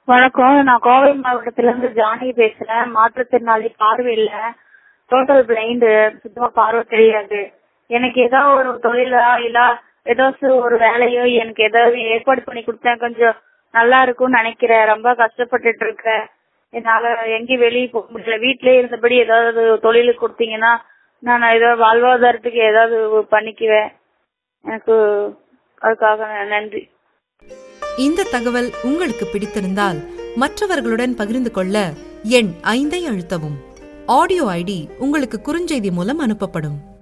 வணக்கம் நான் கோவை மாவட்டத்துல இருந்து ஜானகி பேசுறேன் மாற்றுத்திறனாளி பார்வை இல்ல டோட்டல் பிளைண்டு சுத்தமா பார்வை தெரியாது எனக்கு ஏதாவது ஒரு தொழிலா இல்ல ஏதாச்சும் ஒரு வேலையோ எனக்கு ஏதாவது ஏற்பாடு பண்ணி கொடுத்தா கொஞ்சம் நல்லா இருக்கும்னு நினைக்கிறேன் ரொம்ப கஷ்டப்பட்டுட்டு இருக்கேன் என்னால எங்கேயும் வெளியே போக முடியல வீட்லயே இருந்தபடி ஏதாவது தொழிலுக்கு கொடுத்தீங்கன்னா நான் ஏதோ வாழ்வாதாரத்துக்கு ஏதாவது பண்ணிக்குவேன் எனக்கு அதுக்காக நன்றி இந்த தகவல் உங்களுக்கு பிடித்திருந்தால் மற்றவர்களுடன் பகிர்ந்து கொள்ள எண் ஐந்தை அழுத்தவும் ஆடியோ ஐடி உங்களுக்கு குறுஞ்செய்தி மூலம் அனுப்பப்படும்